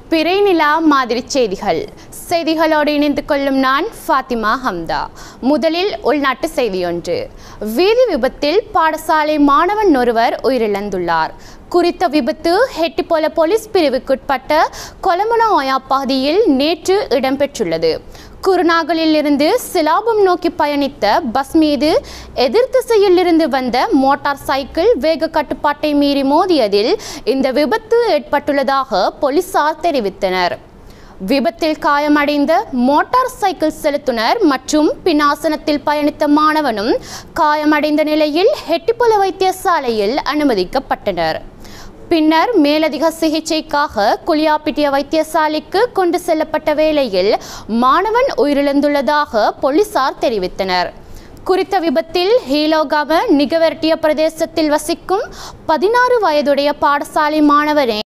பிறைநிலா மாதிரி செய்திகள் செய்திகளோடு இணைந்து கொள்ளும் நான் ஃபாத்திமா ஹம்தா முதலில் உள்நாட்டு செய்தி ஒன்று வீதி விபத்தில் பாடசாலை மாணவன் ஒருவர் உயிரிழந்துள்ளார் குறித்த விபத்து ஹெட்டிப்போல போலீஸ் பிரிவுக்குட்பட்ட கொலமுனா ஒயா பகுதியில் நேற்று இடம்பெற்றுள்ளது குருநாகலில் இருந்து சிலாபம் நோக்கி பயணித்த பஸ் மீது எதிர் திசையில் இருந்து வந்த மோட்டார் சைக்கிள் வேக கட்டுப்பாட்டை மீறி மோதியதில் இந்த விபத்து ஏற்பட்டுள்ளதாக போலீசார் தெரிவித்தனர் விபத்தில் காயமடைந்த மோட்டார் சைக்கிள் செலுத்துனர் மற்றும் பின்னாசனத்தில் பயணித்த மாணவனும் காயமடைந்த நிலையில் ஹெட்டிப்புல வைத்தியசாலையில் அனுமதிக்கப்பட்டனர் பின்னர் மேலதிக சிகிச்சைக்காக குளியாப்பிட்டிய வைத்தியசாலைக்கு கொண்டு செல்லப்பட்ட வேளையில் மாணவன் உயிரிழந்துள்ளதாக போலீசார் தெரிவித்தனர் குறித்த விபத்தில் ஹீலோகாம நிகவரட்டிய பிரதேசத்தில் வசிக்கும் பதினாறு வயதுடைய பாடசாலை மாணவனே